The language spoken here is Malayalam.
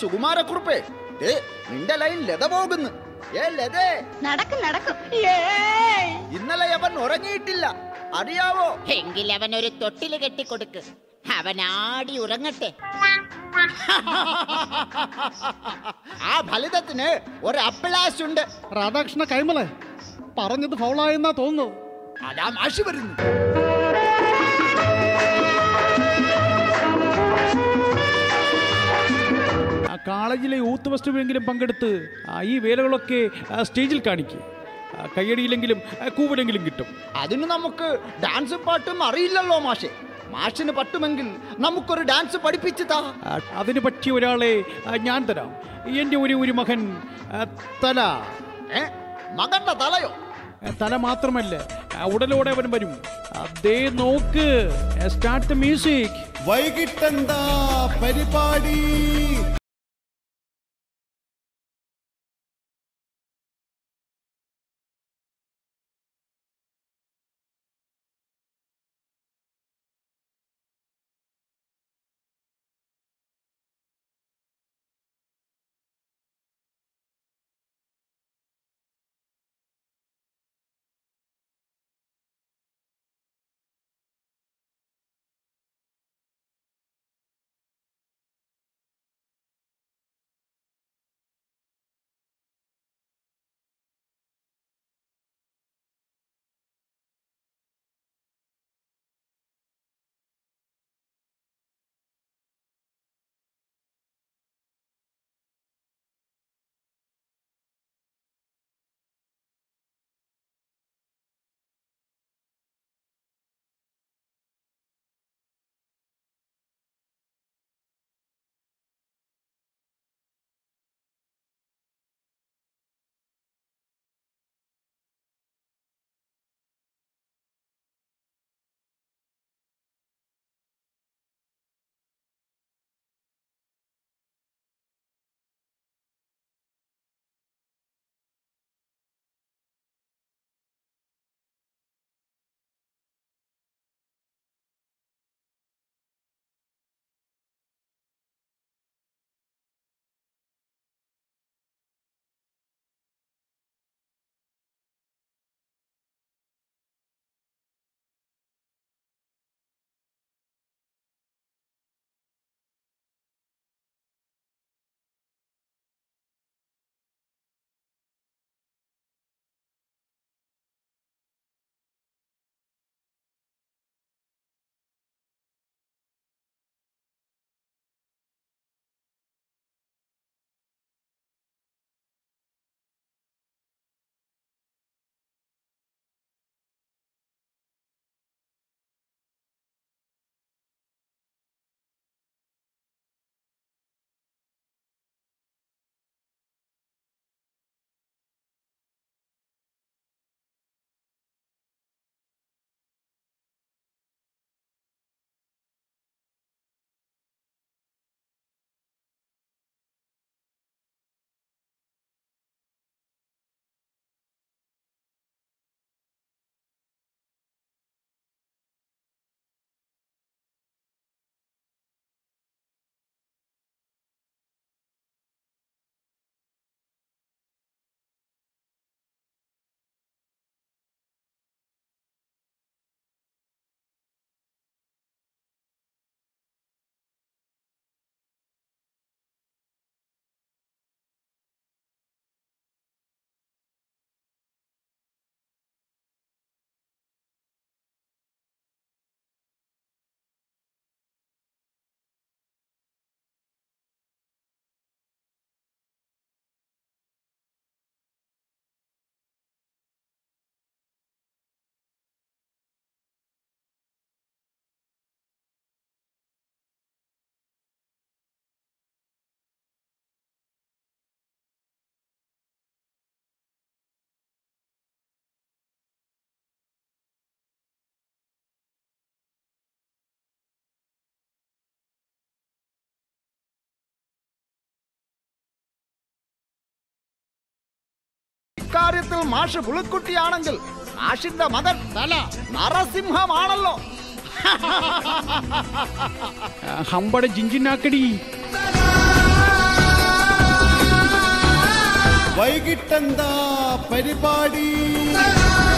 സുകുമാരക്കുറുപ്പേ ദേ നിന്റെ ലൈൻ ലത പോകുന്നു ഏ ലതേ നടക്കും നടക്കും ഇന്നലെ അവൻ ഉറങ്ങിയിട്ടില്ല അറിയാവോ എങ്കിൽ അവൻ ഒരു തൊട്ടില് കെട്ടിക്കൊടുക്ക് അവൻ ആടി ഉറങ്ങട്ടെ ആ ഫലിതത്തിന് ഒരു അപ്പിളാശ് ഉണ്ട് രാധാകൃഷ്ണ കൈമളെ പറഞ്ഞത് ഫൗളായെന്നാ തോന്നുന്നത് അതാ മാഷി വരുന്നു ആ കോളേജിലെ യൂത്ത് ഫെസ്റ്റിവലെങ്കിലും പങ്കെടുത്ത് ആ, ഈ വേലകളൊക്കെ ആ, സ്റ്റേജിൽ കാണിക്കുക കയ്യടിയിലെങ്കിലും ആ, കൂവലെങ്കിലും കിട്ടും അതിന് നമുക്ക് ഡാൻസും പാട്ടും അറിയില്ലല്ലോ മാഷെ മാഷിന് പറ്റുമെങ്കിൽ നമുക്കൊരു ഡാൻസ് പഠിപ്പിച്ചു താ ആ, അതിന് പറ്റിയ ഒരാളെ ആ, ഞാൻ തരാം എൻ്റെ ഒരു ഒരു മകൻ ആ, തല ഏ മകന്റെ തലയോ ആ, തല മാത്രമല്ല ആ, ഉടലോടെ അവൻ വരും അതേ നോക്ക് സ്റ്റാർട്ട് മ്യൂസിക് വൈകിട്ടെന്താ പരിപാടി ഇക്കാര്യത്തിൽ മാഷ് പുളിക്കുട്ടിയാണെങ്കിൽ മാഷിന്റെ മകൻ തല നരസിംഹമാണല്ലോ ആ, ഹമ്പട ജിഞ്ചിനാക്കടി ആ വൈകിട്ടെന്താ പരിപാടി